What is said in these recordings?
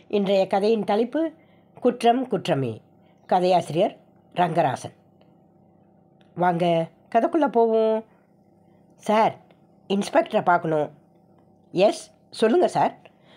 இன்றைய கதையின் தலைப்பு குற்றம் குற்றமே கதையாசிரியர் ரங்கராசன் வாங்க கதைக்குள்ளே போவோம் சார் இன்ஸ்பெக்டரை பார்க்கணும் எஸ் சொல்லுங்கள் சார்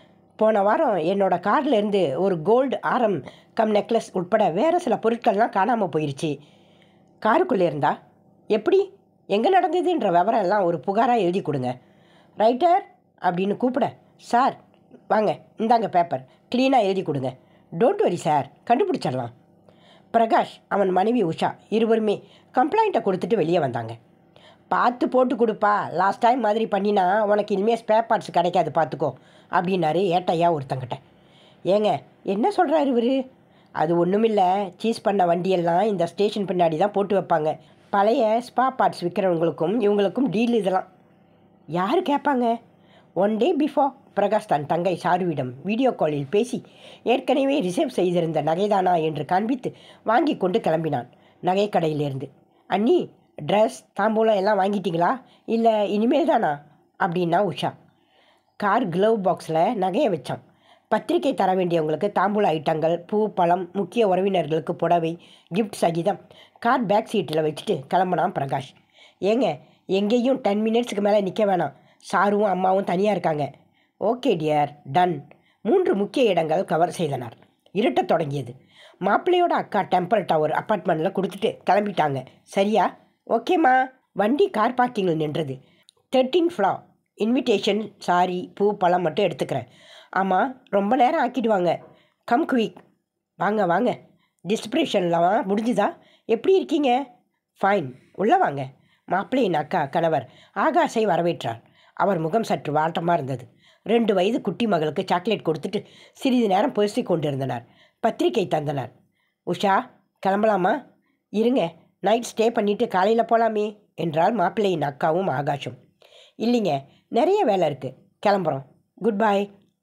போன வாரம் என்னோட கார்ல இருந்து ஒரு கோல்டு ஆரம் கம் நெக்லஸ் உட்பட வேறு சில பொருட்கள்லாம் காணாமல் போயிடுச்சு காருக்குள்ளே இருந்தா எப்படி எங்கே நடந்ததுன்ற விவரம் எல்லாம் ஒரு புகாராக எழுதி கொடுங்க ரைட்டர் அப்படின்னு கூப்பிட சார் வாங்க இந்தாங்க பேப்பர் க்ளீனாக எழுதி கொடுங்க டோன்ட் வரி சார் கண்டுபிடிச்சிடலாம் பிரகாஷ் அவன் மனைவி உஷா இருவருமே கம்ப்ளைண்ட்டை கொடுத்துட்டு வெளியே வந்தாங்க பார்த்து போட்டு கொடுப்பா லாஸ்ட் டைம் மாதிரி பண்ணினா உனக்கு இனிமேல் ஸ்பேர் பார்ட்ஸ் கிடைக்காது பார்த்துக்கோ அப்படின்னாரு ஏட்டையா ஒருத்தங்கிட்ட ஏங்க என்ன சொல்கிறாரு இவர் அது ஒன்றுமில்ல சீஸ் பண்ண வண்டியெல்லாம் இந்த ஸ்டேஷன் பின்னாடி தான் போட்டு வைப்பாங்க பழைய ஸ்பா பார்ட்ஸ் விற்கிறவங்களுக்கும் இவங்களுக்கும் டீல் இதெல்லாம் யார் கேட்பாங்க ஒன் டே பிஃபோர் பிரகாஷ் தன் தங்கை சாருவிடம் வீடியோ காலில் பேசி ஏற்கனவே ரிசர்வ் செய்திருந்த நகைதானா என்று காண்பித்து வாங்கி கொண்டு கிளம்பினான் நகைக்கடையிலிருந்து அண்ணி ட்ரெஸ் தாம்பூலம் எல்லாம் வாங்கிட்டீங்களா இல்லை இனிமேல் தானா அப்படின்னா உஷா கார் க்ளவ் பாக்ஸில் நகையை வச்சான் பத்திரிக்கை தர வேண்டியவங்களுக்கு தாம்பூல ஐட்டங்கள் பூ பழம் முக்கிய உறவினர்களுக்கு புடவை கிஃப்ட் சகிதம் கார் பேக் சீட்டில் வச்சுட்டு கிளம்புனான் பிரகாஷ் ஏங்க எங்கேயும் டென் மினிட்ஸ்க்கு மேலே நிற்க வேணாம் சாருவும் அம்மாவும் தனியாக இருக்காங்க ஓகே டியர் டன் மூன்று முக்கிய இடங்கள் கவர் செய்தனர் இருட்டத் தொடங்கியது மாப்பிள்ளையோட அக்கா டெம்பிள் டவர் அப்பார்ட்மெண்ட்டில் கொடுத்துட்டு கிளம்பிட்டாங்க சரியா ஓகேம்மா வண்டி கார் பார்க்கிங்கில் நின்றது தேர்ட்டீன் ஃப்ளா இன்விடேஷன் சாரி பூ பழம் மட்டும் எடுத்துக்கிறேன் ஆமாம் ரொம்ப நேரம் ஆக்கிடுவாங்க கம் குயிக் வாங்க வாங்க டிஸ்பிரேஷன்லாம் முடிஞ்சுதா எப்படி இருக்கீங்க ஃபைன் உள்ளே வாங்க மாப்பிள்ளையின் அக்கா கணவர் ஆகாஷை வரவேற்றார் அவர் முகம் சற்று வாட்டமாக இருந்தது ரெண்டு வயது குட்டி மகளுக்கு சாக்லேட் கொடுத்துட்டு சிறிது நேரம் பேசி கொண்டிருந்தனர் பத்திரிக்கை தந்தனர் உஷா கிளம்பலாமா இருங்க நைட் ஸ்டே பண்ணிவிட்டு காலையில் போகலாமே என்றால் மாப்பிள்ளையின் அக்காவும் ஆகாஷும் இல்லைங்க நிறைய வேலை இருக்குது கிளம்புறோம் குட் பாய்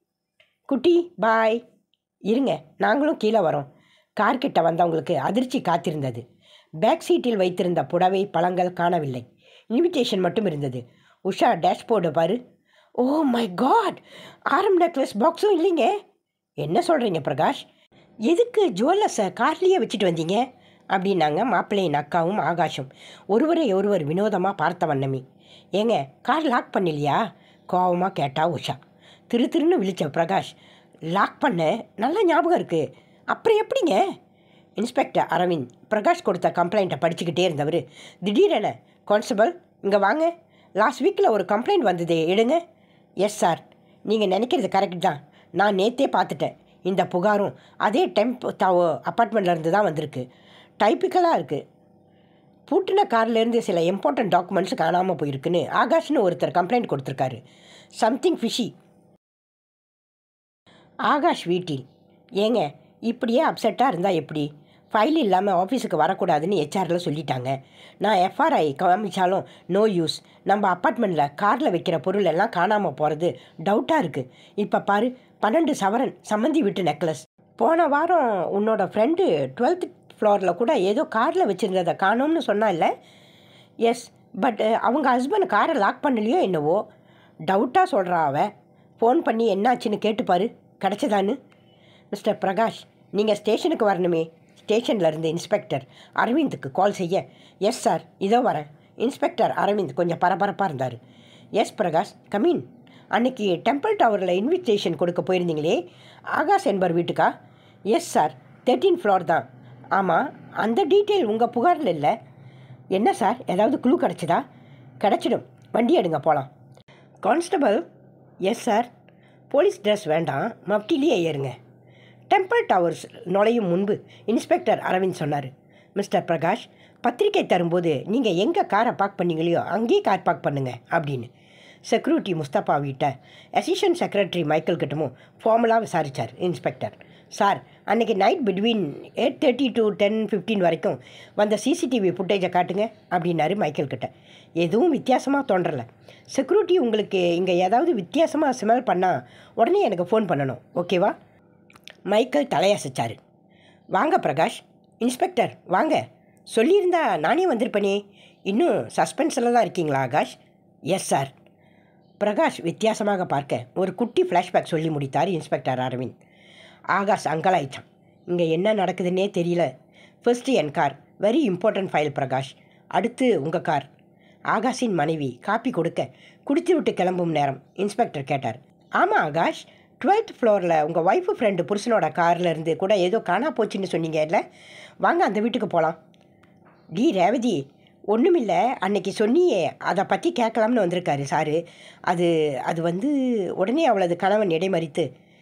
குட்டி பாய் இருங்க நாங்களும் கீழே வரோம் கார்கிட்ட வந்தவங்களுக்கு அதிர்ச்சி காத்திருந்தது பேக் சீட்டில் வைத்திருந்த புடவை பழங்கள் காணவில்லை இன்விடேஷன் மட்டும் இருந்தது உஷா டேஷ்போர்டு பாரு ஓ மை காட் ஆரம் நெக்லஸ் பாக்ஸும் இல்லைங்க என்ன சொல்கிறீங்க பிரகாஷ் எதுக்கு ஜுவல்லர்ஸை கார்லேயே வச்சுட்டு வந்தீங்க அப்படின்னாங்க மாப்பிள்ளையின் அக்காவும் ஆகாஷும் ஒருவரை ஒருவர் வினோதமாக பார்த்த வண்ணமே ஏங்க கார் லாக் பண்ணலையா கோவமாக கேட்டா உஷா திரு திருன்னு விழிச்ச பிரகாஷ் லாக் பண்ண நல்ல ஞாபகம் இருக்குது அப்புறம் எப்படிங்க இன்ஸ்பெக்டர் அரவிந்த் பிரகாஷ் கொடுத்த கம்ப்ளைண்ட்டை படிச்சுக்கிட்டே இருந்தவர் திடீரென கான்ஸ்டபிள் இங்கே வாங்க லாஸ்ட் வீக்கில் ஒரு கம்ப்ளைண்ட் வந்ததே எடுங்க எஸ் சார் நீங்கள் நினைக்கிறது கரெக்ட் தான் நான் நேத்தே பார்த்துட்டேன் இந்த புகாரும் அதே டெம்ப் தாவோ அப்பார்ட்மெண்ட்லேருந்து தான் வந்திருக்கு டைப்பிக்கலாக இருக்குது பூட்டின கார்லேருந்து சில இம்பார்ட்டன்ட் டாக்குமெண்ட்ஸ் காணாமல் போயிருக்குன்னு ஆகாஷ்னு ஒருத்தர் கம்ப்ளைண்ட் கொடுத்துருக்காரு சம்திங் ஃபிஷி ஆகாஷ் வீட்டில் ஏங்க இப்படியே அப்செட்டாக இருந்தால் எப்படி ஃபைல் இல்லாமல் ஆஃபீஸுக்கு வரக்கூடாதுன்னு ஹெச்ஆரில் சொல்லிட்டாங்க நான் எஃப்ஆர்ஐ காமிச்சாலும் நோ யூஸ் நம்ம அப்பார்ட்மெண்ட்டில் காரில் வைக்கிற பொருள் எல்லாம் காணாமல் போகிறது டவுட்டாக இருக்குது இப்போ பாரு பன்னெண்டு சவரன் சம்மந்தி வீட்டு நெக்லஸ் போன வாரம் உன்னோட ஃப்ரெண்டு டுவெல்த் ஃப்ளோரில் கூட ஏதோ காரில் வச்சுருந்ததை காணோம்னு சொன்னா இல்லை எஸ் பட் அவங்க ஹஸ்பண்ட் காரை லாக் பண்ணலையோ என்னவோ டவுட்டாக சொல்கிறா அவ ஃபோன் பண்ணி என்னாச்சுன்னு கேட்டுப்பாரு கிடச்சதான்னு மிஸ்டர் பிரகாஷ் நீங்கள் ஸ்டேஷனுக்கு வரணுமே ஸ்டேஷனில் இருந்து இன்ஸ்பெக்டர் அரவிந்துக்கு கால் செய்ய எஸ் சார் இதோ வரேன் இன்ஸ்பெக்டர் அரவிந்த் கொஞ்சம் பரபரப்பாக இருந்தார் எஸ் பிரகாஷ் கமீன் அன்னைக்கு டெம்பிள் டவரில் இன்விடேஷன் கொடுக்க போயிருந்தீங்களே ஆகாஷ் என்பவர் வீட்டுக்கா எஸ் சார் தேர்ட்டீன் ஃப்ளோர் தான் ஆமாம் அந்த டீட்டெயில் உங்கள் புகாரில் இல்லை என்ன சார் ஏதாவது குழு கிடச்சிதா கிடச்சிடும் வண்டி எடுங்க போகலாம் constable yes sir police dress வேண்டாம் மப்டிலேயே ஏறுங்க டெம்பிள் டவர்ஸ் நுழையும் முன்பு இன்ஸ்பெக்டர் அரவிந்த் சொன்னார் மிஸ்டர் பிரகாஷ் பத்திரிக்கை தரும்போது நீங்கள் எங்கே காரை பார்க் பண்ணீங்களோ அங்கேயே கார் பார்க் பண்ணுங்க அப்படின்னு செக்யூரிட்டி முஸ்தபா வீட்ட அசிஸ்டன்ட் செக்ரட்டரி மைக்கேல் கிட்டமும் ஃபார்மலாக விசாரித்தார் இன்ஸ்பெக்டர் சார் அன்றைக்கி night between eight thirty to ten fifteen வரைக்கும் வந்த சிசிடிவி ஃபுட்டேஜை காட்டுங்க அப்படின்னாரு மைக்கேல் கிட்ட எதுவும் வித்தியாசமாக தோன்றல செக்யூரிட்டி உங்களுக்கு இங்கே ஏதாவது வித்தியாசமாக ஸ்மெல் பண்ணால் உடனே எனக்கு ஃபோன் பண்ணணும் ஓகேவா மைக்கேல் தலையசைச்சார் வாங்க பிரகாஷ் இன்ஸ்பெக்டர் வாங்க சொல்லியிருந்தா நானே வந்திருப்பேனே இன்னும் சஸ்பென்ஸில் தான் இருக்கீங்களா ஆகாஷ் எஸ் சார் பிரகாஷ் வித்தியாசமாக பார்க்க ஒரு குட்டி ஃப்ளாஷ்பேக் சொல்லி முடித்தார் இன்ஸ்பெக்டர் அரவிந்த் ஆகாஷ் அங்கலாயிச்சான் இங்கே என்ன நடக்குதுன்னே தெரியல ஃபர்ஸ்ட் என் car very important file Prakash அடுத்து உங்கள் கார் ஆகாஷின் மனைவி காப்பி கொடுக்க குடித்து விட்டு கிளம்பும் நேரம் இன்ஸ்பெக்டர் கேட்டார் ஆமாம் ஆகாஷ் டுவெல்த் ஃப்ளோரில் உங்கள் ஒய்ஃபு ஃப்ரெண்டு புருஷனோட கார்ல இருந்து கூட ஏதோ காணா போச்சுன்னு சொன்னீங்க இல்லை வாங்க அந்த வீட்டுக்கு போகலாம் டி ரேவதி ஒன்றுமில்ல அன்னைக்கு சொன்னியே அதை பற்றி கேட்கலாம்னு வந்திருக்காரு சாரு அது அது வந்து உடனே அவளது கணவன் இடைமறித்து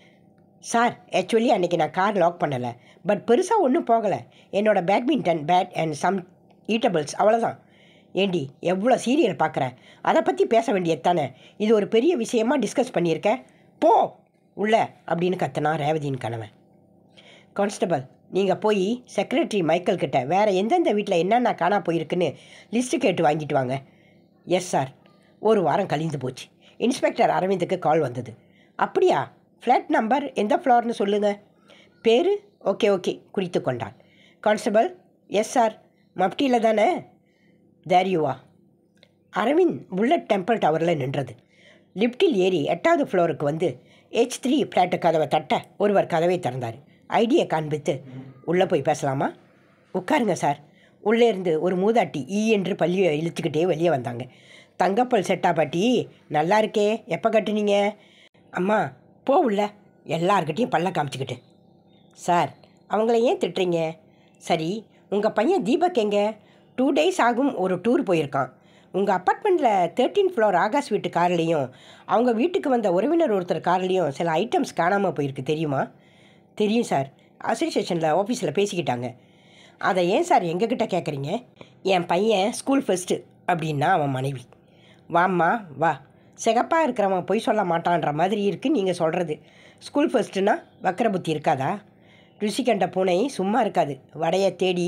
சார் ஆக்சுவலி அன்றைக்கி நான் கார் லாக் பண்ணலை பட் பெருசாக ஒன்றும் போகலை என்னோட badminton bat and some eatables அவ்வளோதான் ஏண்டி எவ்வளோ சீரியல் பார்க்குற அதை பற்றி பேச வேண்டியது தானே இது ஒரு பெரிய விஷயமா டிஸ்கஸ் பண்ணியிருக்க போ உள்ள அப்படின்னு கத்துனா ரேவதியின் கணவன் கான்ஸ்டபிள் நீங்கள் போய் செக்ரட்டரி மைக்கேல் கிட்ட வேறு எந்தெந்த வீட்டில் என்னென்ன காணா போயிருக்குன்னு லிஸ்ட்டு கேட்டு வாங்கிட்டு வாங்க எஸ் சார் ஒரு வாரம் கழிந்து போச்சு இன்ஸ்பெக்டர் அரவிந்துக்கு கால் வந்தது அப்படியா ஃப்ளாட் நம்பர் எந்த ஃப்ளோர்னு சொல்லுங்கள் பேர் ஓகே ஓகே குறித்து கொண்டான் கான்ஸ்டபிள் எஸ் சார் மப்டியில் தானே there you are Aravind bullet temple டவரில் நின்றது லிஃப்ட்டில் ஏறி எட்டாவது ஃப்ளோருக்கு வந்து ஹெச் த்ரீ ஃப்ளாட்டு கதவை தட்ட ஒருவர் கதவை திறந்தார் ஐடியை காண்பித்து உள்ளே போய் பேசலாமா உட்காருங்க சார் உள்ளே இருந்து ஒரு மூதாட்டி ஈ என்று பள்ளியை இழுத்துக்கிட்டே வெளியே வந்தாங்க தங்கப்பல் செட்டா பாட்டி நல்லா இருக்கே எப்போ கட்டுனீங்க அம்மா போ உள்ள எல்லார்கிட்டையும் பல்ல காமிச்சிக்கிட்டு சார் அவங்கள ஏன் திட்டுறீங்க சரி உங்கள் பையன் தீபக் எங்க டூ டேஸ் ஆகும் ஒரு டூர் போயிருக்கான் உங்கள் அப்பார்ட்மெண்ட்டில் தேர்ட்டீன் ஃப்ளோர் ஆகாஷ் வீட்டு கார்லேயும் அவங்க வீட்டுக்கு வந்த உறவினர் ஒருத்தர் கார்லேயும் சில ஐட்டம்ஸ் காணாமல் போயிருக்கு தெரியுமா தெரியும் சார் அசோசியேஷனில் ஆஃபீஸில் பேசிக்கிட்டாங்க அதை ஏன் சார் எங்ககிட்ட கேட்குறீங்க என் பையன் ஸ்கூல் ஃபஸ்ட்டு அப்படின்னா அவன் மனைவி வாம்மா வா சிகப்பாக இருக்கிறவன் பொய் சொல்ல மாட்டான்ற மாதிரி இருக்குது நீங்கள் சொல்கிறது ஸ்கூல் ஃபஸ்ட்டுனா வக்கர புத்தி இருக்காதா ருசி கண்ட பூனை சும்மா இருக்காது வடையை தேடி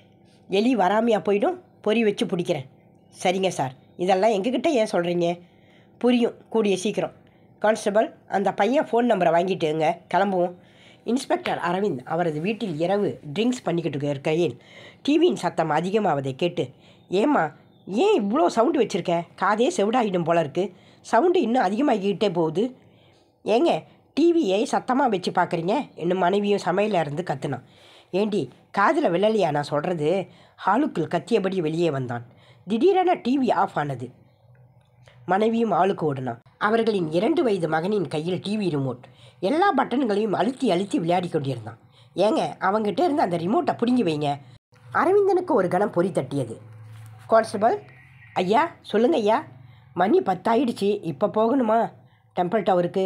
எலி வராமையா போயிடும் பொறி வச்சு பிடிக்கிறேன் சரிங்க சார் இதெல்லாம் எங்ககிட்ட ஏன் சொல்கிறீங்க புரியும் கூடிய சீக்கிரம் கான்ஸ்டபிள் அந்த பையன் ஃபோன் நம்பரை வாங்கிட்டுங்க கிளம்புவோம் இன்ஸ்பெக்டர் அரவிந்த் அவரது வீட்டில் இரவு ட்ரிங்க்ஸ் பண்ணிக்கிட்டு இருக்கையில் டிவியின் சத்தம் அதிகமாவதை கேட்டு ஏம்மா ஏன் இவ்வளோ சவுண்டு வச்சுருக்க காதே செவிடாயிடும் போல இருக்கு சவுண்டு இன்னும் அதிகமாகிக்கிட்டே போகுது ஏங்க டிவியை சத்தமாக வச்சு பார்க்குறீங்க இன்னும் மனைவியும் சமையலில் இருந்து கத்துனான் ஏண்டி காதில் விழலையா நான் சொல்கிறது ஹாலுக்குள் கத்தியபடி வெளியே வந்தான் திடீரென டிவி ஆஃப் ஆனது மனைவியும் ஆளுக்கு ஓடினான் அவர்களின் இரண்டு வயது மகனின் கையில் டிவி ரிமோட் எல்லா பட்டன்களையும் அழுத்தி அழுத்தி விளையாடி கொண்டிருந்தான் ஏங்க அவங்ககிட்ட இருந்து அந்த ரிமோட்டை பிடுங்கி வைங்க அரவிந்தனுக்கு ஒரு கணம் பொறி தட்டியது கான்ஸ்டபிள் ஐயா சொல்லுங்க ஐயா மணி பத்தாயிடுச்சு இப்போ போகணுமா டெம்பிள் டவருக்கு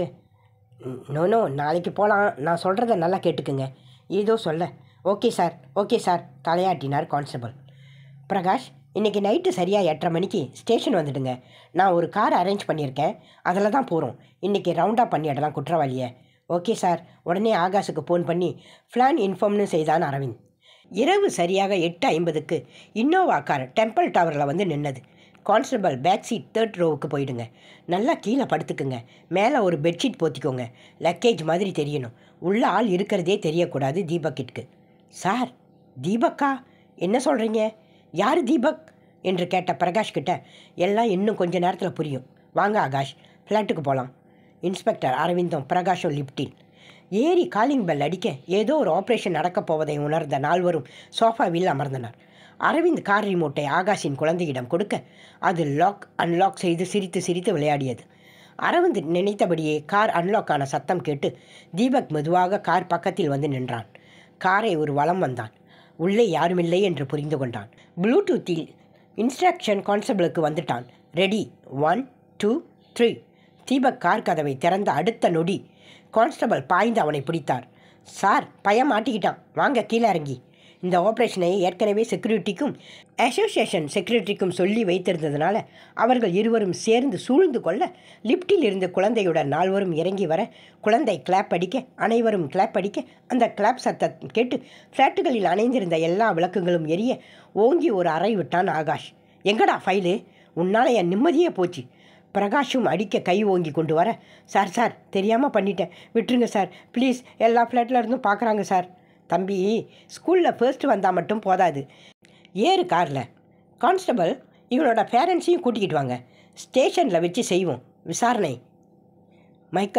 நோ நோ நாளைக்கு போகலாம் நான் சொல்கிறத நல்லா கேட்டுக்குங்க ஏதோ சொல்ல ஓகே சார் ஓகே சார் தலையாட்டினார் கான்ஸ்டபிள் பிரகாஷ் இன்றைக்கி நைட்டு சரியாக எட்டரை மணிக்கு ஸ்டேஷன் வந்துடுங்க நான் ஒரு கார் அரேஞ்ச் பண்ணியிருக்கேன் அதில் தான் போகிறோம் இன்றைக்கி ரவுண்டாக பண்ணிடலாம் குற்றவாளியை ஓகே சார் உடனே ஆகாஷுக்கு ஃபோன் பண்ணி ஃப்ளான் இன்ஃபார்ம்னு செய்தான் அரவிந்த் இரவு சரியாக எட்டு ஐம்பதுக்கு இன்னோவா கார் டெம்பிள் டவரில் வந்து நின்னது கான்ஸ்டபிள் பேக் சீட் தேர்ட் ரோவுக்கு போயிடுங்க நல்லா கீழே படுத்துக்குங்க மேலே ஒரு பெட்ஷீட் போத்திக்கோங்க லக்கேஜ் மாதிரி தெரியணும் உள்ள ஆள் இருக்கிறதே தெரியக்கூடாது தீபக்கிற்கு சார் தீபக்கா என்ன சொல்கிறீங்க யார் தீபக் என்று கேட்ட பிரகாஷ் கிட்ட எல்லாம் இன்னும் கொஞ்ச நேரத்தில் புரியும் வாங்க ஆகாஷ் ஃப்ளாட்டுக்கு போகலாம் இன்ஸ்பெக்டர் அரவிந்தும் பிரகாஷும் லிப்டில் ஏறி காலிங் பெல் அடிக்க ஏதோ ஒரு ஆப்ரேஷன் நடக்கப் போவதை உணர்ந்த நால்வரும் சோஃபாவில் அமர்ந்தனர் அரவிந்த் கார் ரிமோட்டை ஆகாஷின் குழந்தையிடம் கொடுக்க அது லாக் அன்லாக் செய்து சிரித்து சிரித்து விளையாடியது அரவிந்த் நினைத்தபடியே கார் அன்லாக் ஆன சத்தம் கேட்டு தீபக் மெதுவாக கார் பக்கத்தில் வந்து நின்றான் காரை ஒரு வலம் வந்தான் உள்ளே யாருமில்லை என்று புரிந்து கொண்டான் ப்ளூடூத்தில் இன்ஸ்ட்ரக்ஷன் கான்ஸ்டபிளுக்கு வந்துட்டான் ready one two three Deepak car கதவை திறந்த அடுத்த நொடி கான்ஸ்டபிள் பாய்ந்து அவனை பிடித்தார் சார் பையன் மாட்டிக்கிட்டான் வாங்க கீழே இறங்கி இந்த ஆப்ரேஷனை ஏற்கனவே செக்யூரிட்டிக்கும் அசோசியேஷன் செக்யூரிட்டிக்கும் சொல்லி வைத்திருந்ததுனால அவர்கள் இருவரும் சேர்ந்து சூழ்ந்து கொள்ள லிப்டில் இருந்து குழந்தையுடன் நால்வரும் இறங்கி வர குழந்தை கிளாப் அடிக்க அனைவரும் கிளாப் அடிக்க அந்த கிளாப் சத்தம் கேட்டு ஃப்ளாட்டுகளில் அணைந்திருந்த எல்லா விளக்குகளும் எரிய ஓங்கி ஒரு அறை விட்டான் ஆகாஷ் எங்கடா ஃபைலு உன்னால் என் நிம்மதியே போச்சு பிரகாஷும் அடிக்க கை ஓங்கி கொண்டு வர சார் சார் தெரியாமல் பண்ணிட்டேன் விட்டுருங்க சார் ப்ளீஸ் எல்லா ஃப்ளாட்டில் இருந்தும் பார்க்குறாங்க சார் தம்பி ஸ்கூலில் ஃபர்ஸ்ட் வந்தால் மட்டும் போதாது ஏறு காரில் கான்ஸ்டபிள் இவனோட பேரண்ட்ஸையும் கூட்டிக்கிட்டு வாங்க ஸ்டேஷனில் வச்சு செய்வோம் விசாரணை மைக்கேல்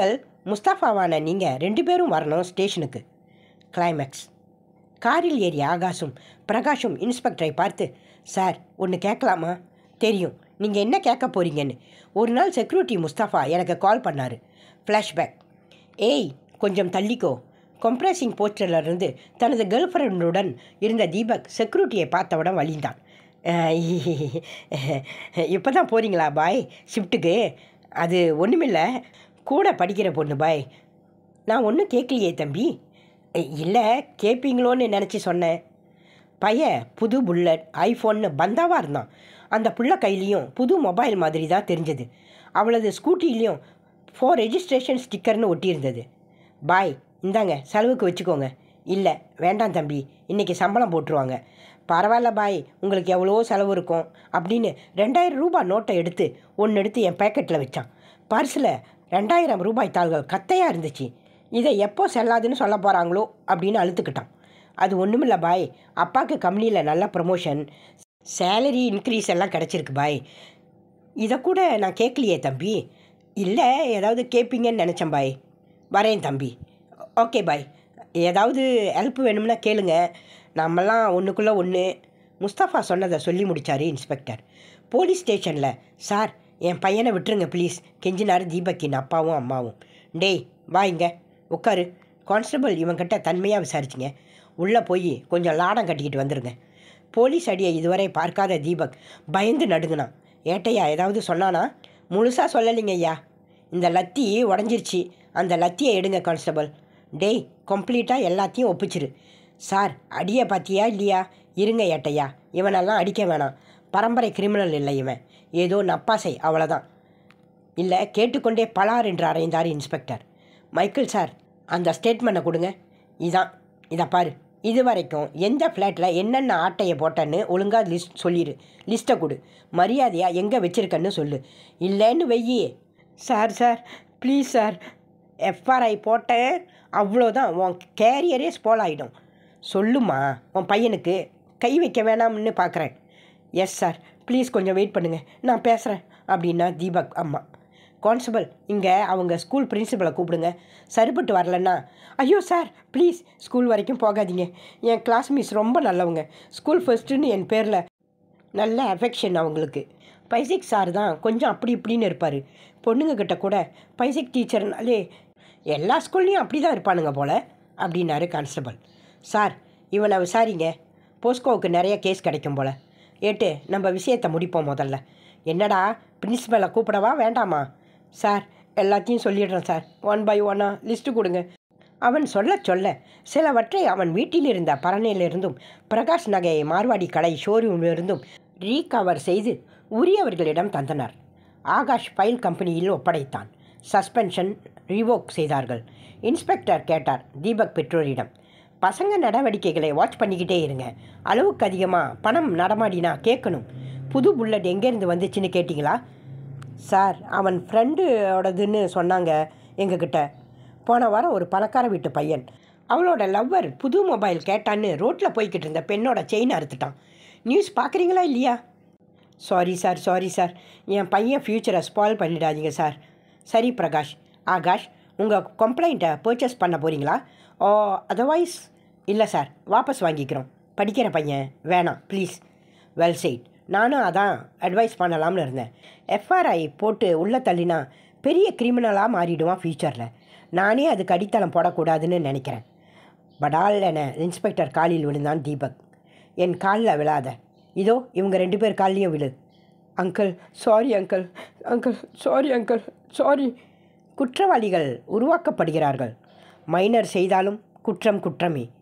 முஸ்தாஃபாவான நீங்கள் ரெண்டு பேரும் வரணும் ஸ்டேஷனுக்கு கிளைமேக்ஸ் காரில் ஏறிய ஆகாஷும் பிரகாஷும் இன்ஸ்பெக்டரை பார்த்து சார் ஒன்று கேட்கலாமா தெரியும் நீங்கள் என்ன கேட்க போறீங்கன்னு ஒரு நாள் செக்யூரிட்டி முஸ்தஃபா எனக்கு கால் பண்ணார் ஃப்ளாஷ்பேக் ஏய் கொஞ்சம் தள்ளிக்கோ கொம்ப்ரஸிங் போஸ்டர்லேருந்து தனது கேர்ள் ஃப்ரெண்டுடன் இருந்த தீபக் செக்யூரிட்டியை பார்த்தவுடன் வழிந்தான் இப்போ தான் போகிறீங்களா பாய் ஷிஃப்ட்டுக்கு அது ஒன்றுமில்ல கூட படிக்கிற பொண்ணு பாய் நான் ஒன்றும் கேட்கலையே தம்பி இல்லை கேட்பீங்களோன்னு நினச்சி சொன்னேன் பையன் புது புல்லட் ஐஃபோன்னு பந்தாவாக இருந்தான் அந்த புள்ள கையிலையும் புது மொபைல் மாதிரி தான் தெரிஞ்சது அவளது ஸ்கூட்டிலையும் ஃபோர் ரெஜிஸ்ட்ரேஷன் ஸ்டிக்கர்னு ஒட்டியிருந்தது பாய் இந்தாங்க செலவுக்கு வச்சுக்கோங்க இல்லை வேண்டாம் தம்பி இன்றைக்கி சம்பளம் போட்டுருவாங்க பரவாயில்ல பாய் உங்களுக்கு எவ்வளோ செலவு இருக்கும் அப்படின்னு ரெண்டாயிரம் ரூபாய் நோட்டை எடுத்து ஒன்று எடுத்து என் பேக்கெட்டில் வச்சான் பர்ஸில் ரெண்டாயிரம் ரூபாய் தாள்கள் கத்தையாக இருந்துச்சு இதை எப்போ செல்லாதுன்னு சொல்ல போகிறாங்களோ அப்படின்னு அழுத்துக்கிட்டான் அது ஒன்றுமில்ல பாய் அப்பாவுக்கு கம்பெனியில் நல்ல ப்ரமோஷன் சேலரி இன்க்ரீஸ் எல்லாம் கிடச்சிருக்கு பாய் இதை கூட நான் கேட்கலையே தம்பி இல்லை ஏதாவது கேட்பீங்கன்னு நினச்சேன் பாய் வரேன் தம்பி ஓகே பாய் ஏதாவது ஹெல்ப் வேணும்னா கேளுங்க நம்மலாம் ஒன்றுக்குள்ளே ஒன்று முஸ்தஃபா சொன்னதை சொல்லி முடித்தார் இன்ஸ்பெக்டர் போலீஸ் ஸ்டேஷனில் சார் என் பையனை விட்டுருங்க ப்ளீஸ் கெஞ்சினார் தீபக்கின் அப்பாவும் அம்மாவும் டேய் வா இங்க உட்காரு கான்ஸ்டபிள் இவன்கிட்ட தன்மையாக விசாரிச்சிங்க உள்ளே போய் கொஞ்சம் லாடம் கட்டிக்கிட்டு வந்துருங்க போலீஸ் அடியை இதுவரை பார்க்காத தீபக் பயந்து நடுங்கினான் ஏட்டையா ஏதாவது சொன்னானா முழுசாக சொல்லலைங்க ஐயா இந்த லத்தி உடஞ்சிருச்சு அந்த லத்தியை எடுங்க கான்ஸ்டபிள் டேய் கம்ப்ளீட்டாக எல்லாத்தையும் ஒப்பிச்சிரு சார் அடியை பார்த்தியா இல்லையா இருங்க ஏட்டையா இவனெல்லாம் அடிக்க வேணாம் பரம்பரை கிரிமினல் இல்லை இவன் ஏதோ நப்பாசை அவ்வளோதான் இல்லை கேட்டுக்கொண்டே பலார் என்று அறைந்தார் இன்ஸ்பெக்டர் மைக்கேல் சார் அந்த ஸ்டேட்மெண்ட்டை கொடுங்க இதான் இதை பாரு இது வரைக்கும் எந்த ஃப்ளாட்டில் என்னென்ன ஆட்டையை போட்டேன்னு ஒழுங்காக லிஸ்ட் சொல்லிடு லிஸ்ட்டை கொடு மரியாதையாக எங்கே வச்சுருக்கன்னு சொல்லு இல்லைன்னு வெய்யி sir sir please sir FIR போட்டேன் அவ்வளோதான் உன் கேரியரே ஸ்பால் ஆகிடும் சொல்லுமா உன் பையனுக்கு கை வைக்க வேணாம்னு பார்க்குறேன் எஸ் சார் ப்ளீஸ் கொஞ்சம் வெயிட் பண்ணுங்கள் நான் பேசுகிறேன் அப்படின்னா தீபக் அம்மா கான்ஸ்டபிள் இங்கே அவங்க ஸ்கூல் பிரின்சிபலை கூப்பிடுங்க சரிப்பட்டு வரலன்னா ஐயோ சார் ப்ளீஸ் ஸ்கூல் வரைக்கும் போகாதீங்க என் கிளாஸ் மிஸ் ரொம்ப நல்லவங்க ஸ்கூல் ஃபர்ஸ்ட்டுன்னு என் பேரில் நல்ல அஃபெக்ஷன் அவங்களுக்கு பைசிக் சார் தான் கொஞ்சம் அப்படி இப்படின்னு இருப்பார் பொண்ணுங்க கிட்ட கூட பைசிக் டீச்சர்னாலே எல்லா ஸ்கூல்லையும் அப்படி தான் இருப்பானுங்க போல் அப்படின்னாரு கான்ஸ்டபிள் சார் இவனை விசாரிங்க போஸ்கோவுக்கு நிறைய கேஸ் கிடைக்கும் போல் ஏட்டு நம்ம விஷயத்தை முடிப்போம் முதல்ல என்னடா பிரின்சிபலை கூப்பிடவா வேண்டாமா சார் எல்லாத்தையும் சொல்லிடுறேன் சார் ஒன் பை ஒன்னா லிஸ்ட்டு கொடுங்க அவன் சொல்ல சொல்ல சிலவற்றை அவன் வீட்டில் இருந்த பரணையிலிருந்தும் பிரகாஷ் நகையை மார்வாடி கடை ஷோரூமிலிருந்தும் ரீகவர் செய்து உரியவர்களிடம் தந்தனர் ஆகாஷ் ஃபைல் கம்பெனியில் ஒப்படைத்தான் சஸ்பென்ஷன் ரிவோக் செய்தார்கள் இன்ஸ்பெக்டர் கேட்டார் தீபக் பெற்றோரிடம் பசங்க நடவடிக்கைகளை வாட்ச் பண்ணிக்கிட்டே இருங்க அளவுக்கு அதிகமாக பணம் நடமாடினா கேட்கணும் புது புல்லட் எங்கேருந்து வந்துச்சுன்னு கேட்டிங்களா சார் அவன் ஃப்ரெண்டோடதுன்னு சொன்னாங்க எங்ககிட்ட போன வாரம் ஒரு பணக்கார வீட்டு பையன் அவளோட லவ்வர் புது மொபைல் கேட்டான்னு ரோட்டில் போய்கிட்டு இருந்த பெண்ணோட செயின் அறுத்துட்டான் நியூஸ் பார்க்குறீங்களா இல்லையா சாரி சார் சாரி சார் என் பையன் ஃப்யூச்சரை ஸ்பாயில் பண்ணிடாதீங்க சார் சரி பிரகாஷ் ஆகாஷ் உங்கள் கம்ப்ளைண்ட்டை பர்ச்சேஸ் பண்ண போகிறீங்களா ஓ அதர்வைஸ் இல்லை சார் வாபஸ் வாங்கிக்கிறோம் படிக்கிற பையன் வேணாம் ப்ளீஸ் வெல் சைட் நானும் அதான் அட்வைஸ் பண்ணலாம்னு இருந்தேன் எஃப்ஆர்ஐ போட்டு உள்ளே தள்ளினா பெரிய கிரிமினலாக மாறிடுவான் ஃப்யூச்சரில் நானே அதுக்கு அடித்தளம் போடக்கூடாதுன்னு நினைக்கிறேன் படால் என இன்ஸ்பெக்டர் காலில் விழுந்தான் தீபக் என் காலில் விழாத இதோ இவங்க ரெண்டு பேர் கால்லையும் விழு uncle sorry uncle uncle sorry uncle sorry குற்றவாளிகள் உருவாக்கப்படுகிறார்கள் மைனர் செய்தாலும் குற்றம் குற்றமே